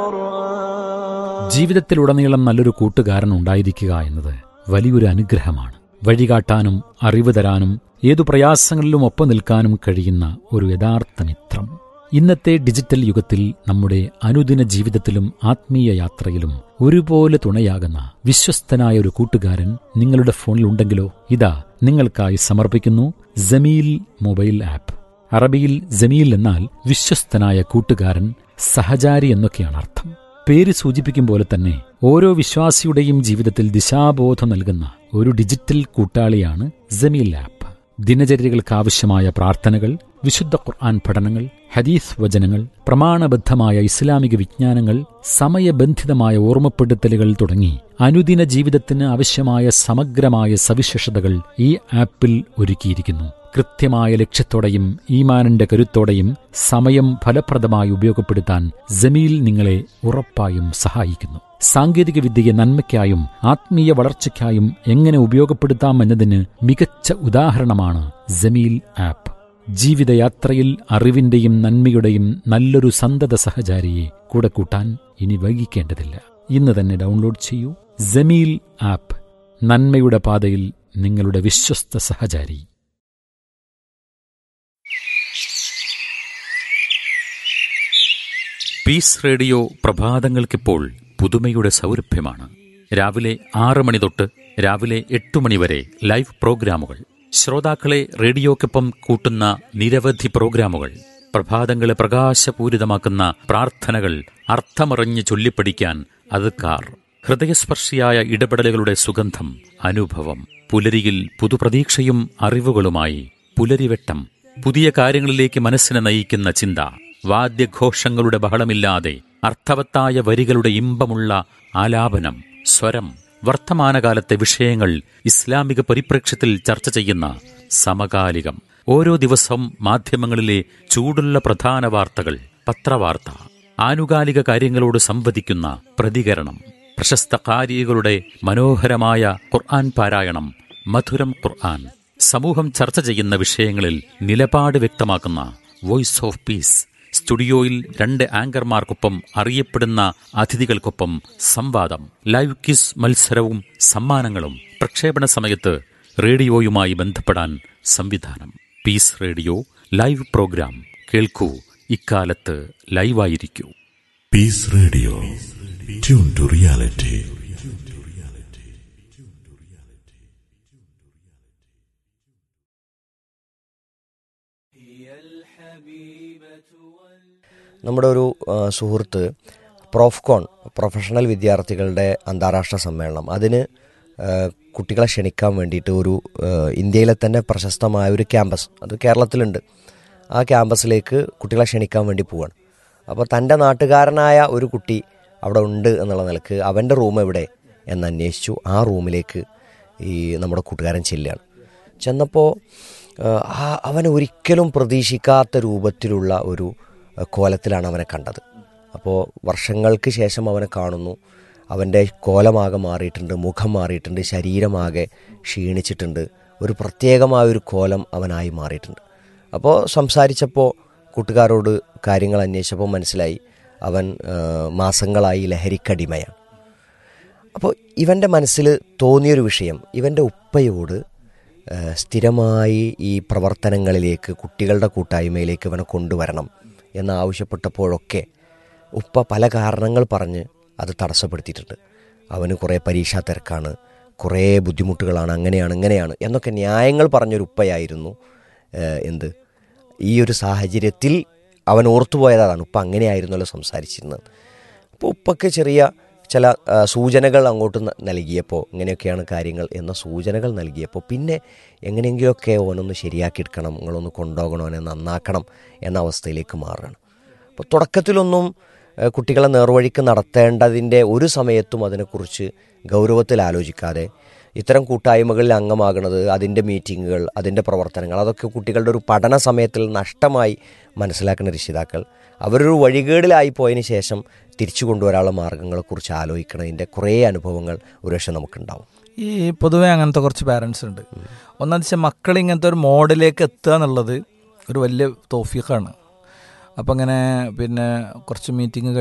ജീവിതത്തിലുടനീളം നല്ലൊരു കൂട്ടുകാരൻ ഉണ്ടായിരിക്കുക എന്നത് വലിയൊരു അനുഗ്രഹമാണ് വഴികാട്ടാനും അറിവ് തരാനും ഏതു പ്രയാസങ്ങളിലും ഒപ്പം നിൽക്കാനും കഴിയുന്ന ഒരു യഥാർത്ഥ മിത്രം ഇന്നത്തെ ഡിജിറ്റൽ യുഗത്തിൽ നമ്മുടെ അനുദിന ജീവിതത്തിലും ആത്മീയ യാത്രയിലും ഒരുപോലെ തുണയാകുന്ന വിശ്വസ്തനായ ഒരു കൂട്ടുകാരൻ നിങ്ങളുടെ ഫോണിൽ ഉണ്ടെങ്കിലോ ഇതാ നിങ്ങൾക്കായി സമർപ്പിക്കുന്നു ജമീൽ മൊബൈൽ ആപ്പ് അറബിയിൽ ജമീൽ എന്നാൽ വിശ്വസ്തനായ കൂട്ടുകാരൻ സഹചാരി എന്നൊക്കെയാണ് അർത്ഥം പേര് സൂചിപ്പിക്കും പോലെ തന്നെ ഓരോ വിശ്വാസിയുടെയും ജീവിതത്തിൽ ദിശാബോധം നൽകുന്ന ഒരു ഡിജിറ്റൽ കൂട്ടാളിയാണ് ജമീൽ ആപ്പ് ദിനചര്യകൾക്കാവശ്യമായ പ്രാർത്ഥനകൾ വിശുദ്ധ ഖുർആൻ പഠനങ്ങൾ ഹദീസ് വചനങ്ങൾ പ്രമാണബദ്ധമായ ഇസ്ലാമിക വിജ്ഞാനങ്ങൾ സമയബന്ധിതമായ ഓർമ്മപ്പെടുത്തലുകൾ തുടങ്ങി അനുദിന ജീവിതത്തിന് ആവശ്യമായ സമഗ്രമായ സവിശേഷതകൾ ഈ ആപ്പിൽ ഒരുക്കിയിരിക്കുന്നു കൃത്യമായ ലക്ഷ്യത്തോടെയും ഈമാനിന്റെ കരുത്തോടെയും സമയം ഫലപ്രദമായി ഉപയോഗപ്പെടുത്താൻ ജമീൽ നിങ്ങളെ ഉറപ്പായും സഹായിക്കുന്നു സാങ്കേതിക വിദ്യയെ നന്മയ്ക്കായും ആത്മീയ വളർച്ചയ്ക്കായും എങ്ങനെ ഉപയോഗപ്പെടുത്താമെന്നതിന് മികച്ച ഉദാഹരണമാണ് ജമീൽ ആപ്പ് ജീവിതയാത്രയിൽ അറിവിന്റെയും നന്മയുടെയും നല്ലൊരു സന്തത സഹചാരിയെ കൂടെ കൂട്ടാൻ ഇനി വൈകിക്കേണ്ടതില്ല ഇന്ന് തന്നെ ഡൗൺലോഡ് ചെയ്യൂ ജമീൽ ആപ്പ് നന്മയുടെ പാതയിൽ നിങ്ങളുടെ വിശ്വസ്ത സഹചാരി പീസ് റേഡിയോ പ്രഭാതങ്ങൾക്കിപ്പോൾ പുതുമയുടെ സൗരഭ്യമാണ് രാവിലെ ആറ് മണി തൊട്ട് രാവിലെ എട്ട് മണി വരെ ലൈവ് പ്രോഗ്രാമുകൾ ശ്രോതാക്കളെ റേഡിയോക്കൊപ്പം കൂട്ടുന്ന നിരവധി പ്രോഗ്രാമുകൾ പ്രഭാതങ്ങളെ പ്രകാശപൂരിതമാക്കുന്ന പ്രാർത്ഥനകൾ അർത്ഥമറിഞ്ഞ് ചൊല്ലിപ്പഠിക്കാൻ അതുക്കാർ ഹൃദയസ്പർശിയായ ഇടപെടലുകളുടെ സുഗന്ധം അനുഭവം പുലരിയിൽ പുതുപ്രതീക്ഷയും അറിവുകളുമായി പുലരിവെട്ടം പുതിയ കാര്യങ്ങളിലേക്ക് മനസ്സിനെ നയിക്കുന്ന ചിന്ത വാദ്യഘോഷങ്ങളുടെ ബഹളമില്ലാതെ അർത്ഥവത്തായ വരികളുടെ ഇമ്പമുള്ള ആലാപനം സ്വരം വർത്തമാനകാലത്തെ വിഷയങ്ങൾ ഇസ്ലാമിക പരിപ്രേക്ഷ്യത്തിൽ ചർച്ച ചെയ്യുന്ന സമകാലികം ഓരോ ദിവസവും മാധ്യമങ്ങളിലെ ചൂടുള്ള പ്രധാന വാർത്തകൾ പത്രവാർത്ത ആനുകാലിക കാര്യങ്ങളോട് സംവദിക്കുന്ന പ്രതികരണം പ്രശസ്ത കാരികളുടെ മനോഹരമായ ഖുർആൻ പാരായണം മധുരം ഖുർആൻ സമൂഹം ചർച്ച ചെയ്യുന്ന വിഷയങ്ങളിൽ നിലപാട് വ്യക്തമാക്കുന്ന വോയിസ് ഓഫ് പീസ് സ്റ്റുഡിയോയിൽ രണ്ട് ആങ്കർമാർക്കൊപ്പം അറിയപ്പെടുന്ന അതിഥികൾക്കൊപ്പം സംവാദം ലൈവ് ക്വിസ് മത്സരവും സമ്മാനങ്ങളും പ്രക്ഷേപണ സമയത്ത് റേഡിയോയുമായി ബന്ധപ്പെടാൻ സംവിധാനം പീസ് റേഡിയോ ലൈവ് പ്രോഗ്രാം കേൾക്കൂ ഇക്കാലത്ത് ലൈവായിരിക്കൂ peace radio tune to reality നമ്മുടെ ഒരു ആ, സുഹൃത്ത് പ്രോഫ്കോൺ പ്രൊഫഷണൽ വിദ്യാർത്ഥികളുടെ അന്താരാഷ്ട്ര സമ്മേളനം അതിന് ആ, കുട്ടികളെ ക്ഷണിക്കാൻ വേണ്ടിയിട്ട് ഒരു ആ, ഇന്ത്യയിലെ തന്നെ പ്രശസ്തമായ ഒരു ക്യാമ്പസ് അത് കേരളത്തിലുണ്ട് ആ ക്യാമ്പസിലേക്ക് കുട്ടികളെ ക്ഷണിക്കാൻ വേണ്ടി പോവാണ് അപ്പോൾ തൻ്റെ നാട്ടുകാരനായ ഒരു കുട്ടി അവിടെ ഉണ്ട് എന്നുള്ള നിലക്ക് അവൻ്റെ റൂം എവിടെ എന്ന് അന്വേഷിച്ചു ആ റൂമിലേക്ക് ഈ നമ്മുടെ കൂട്ടുകാരൻ ചെല്ലുകയാണ് ചെന്നപ്പോൾ ആ അവൻ ഒരിക്കലും പ്രതീക്ഷിക്കാത്ത രൂപത്തിലുള്ള ഒരു ആ, കോലത്തിലാണ് അവനെ കണ്ടത് അപ്പോൾ വർഷങ്ങൾക്ക് ശേഷം അവനെ കാണുന്നു അവൻ്റെ കോലമാകെ മാറിയിട്ടുണ്ട് മുഖം മാറിയിട്ടുണ്ട് ശരീരമാകെ ക്ഷീണിച്ചിട്ടുണ്ട് ഒരു പ്രത്യേകമായ ഒരു കോലം അവനായി മാറിയിട്ടുണ്ട് അപ്പോൾ സംസാരിച്ചപ്പോൾ കൂട്ടുകാരോട് കാര്യങ്ങൾ അന്വേഷിച്ചപ്പോൾ മനസ്സിലായി അവൻ ആ, മാസങ്ങളായി ലഹരിക്കടിമയാണ് അപ്പോൾ ഇവൻ്റെ മനസ്സിൽ തോന്നിയൊരു വിഷയം ഇവൻ്റെ ഉപ്പയോട് ആ, സ്ഥിരമായി ഈ പ്രവർത്തനങ്ങളിലേക്ക് കുട്ടികളുടെ കൂട്ടായ്മയിലേക്ക് ഇവനെ കൊണ്ടുവരണം എന്ന് ആവശ്യപ്പെട്ടപ്പോഴൊക്കെ ഉപ്പ പല കാരണങ്ങൾ പറഞ്ഞ് അത് തടസ്സപ്പെടുത്തിയിട്ടുണ്ട് അവന് കുറേ പരീക്ഷാ തിരക്കാണ് കുറേ ബുദ്ധിമുട്ടുകളാണ് അങ്ങനെയാണ് ഇങ്ങനെയാണ് എന്നൊക്കെ ന്യായങ്ങൾ പറഞ്ഞൊരു ഉപ്പയായിരുന്നു ആ, എന്ത് ഈ ഒരു സാഹചര്യത്തിൽ അവൻ ഓർത്തുപോയതാണ് ഉപ്പ അങ്ങനെയായിരുന്നല്ലോ സംസാരിച്ചിരുന്നത് അപ്പോൾ ഉപ്പക്ക് ചെറിയ ചില ആ, സൂചനകൾ അങ്ങോട്ട് ന- നൽകിയപ്പോൾ ഇങ്ങനെയൊക്കെയാണ് കാര്യങ്ങൾ എന്ന സൂചനകൾ നൽകിയപ്പോൾ പിന്നെ എങ്ങനെയെങ്കിലുമൊക്കെ ഓനൊന്ന് ശരിയാക്കിയെടുക്കണം നിങ്ങളൊന്ന് കൊണ്ടുപോകണം ഓനെ നന്നാക്കണം എന്ന അവസ്ഥയിലേക്ക് മാറുകയാണ് അപ്പോൾ തുടക്കത്തിലൊന്നും ആ, കുട്ടികളെ നേർവഴിക്ക് നടത്തേണ്ടതിൻ്റെ ഒരു സമയത്തും അതിനെക്കുറിച്ച് ഗൗരവത്തിൽ ആലോചിക്കാതെ ഇത്തരം കൂട്ടായ്മകളിൽ അംഗമാകുന്നത് അതിൻ്റെ മീറ്റിങ്ങുകൾ അതിൻ്റെ പ്രവർത്തനങ്ങൾ അതൊക്കെ കുട്ടികളുടെ ഒരു പഠന സമയത്തിൽ നഷ്ടമായി മനസ്സിലാക്കുന്ന രക്ഷിതാക്കൾ അവരൊരു വഴികേടിലായി പോയതിന് ശേഷം തിരിച്ചു കൊണ്ടുവരാനുള്ള മാർഗങ്ങളെക്കുറിച്ച് ആലോചിക്കുന്നതിൻ്റെ കുറേ അനുഭവങ്ങൾ ഒരുപക്ഷെ നമുക്കുണ്ടാവും ഈ പൊതുവെ അങ്ങനത്തെ കുറച്ച് പാരൻസ് ഉണ്ട് ഒന്നാന്ന് വെച്ചാൽ മക്കൾ ഇങ്ങനത്തെ ഒരു മോഡലിലേക്ക് എത്തുക എന്നുള്ളത് ഒരു വലിയ തോഫീഖാണ് അപ്പം അങ്ങനെ പിന്നെ കുറച്ച് മീറ്റിംഗ്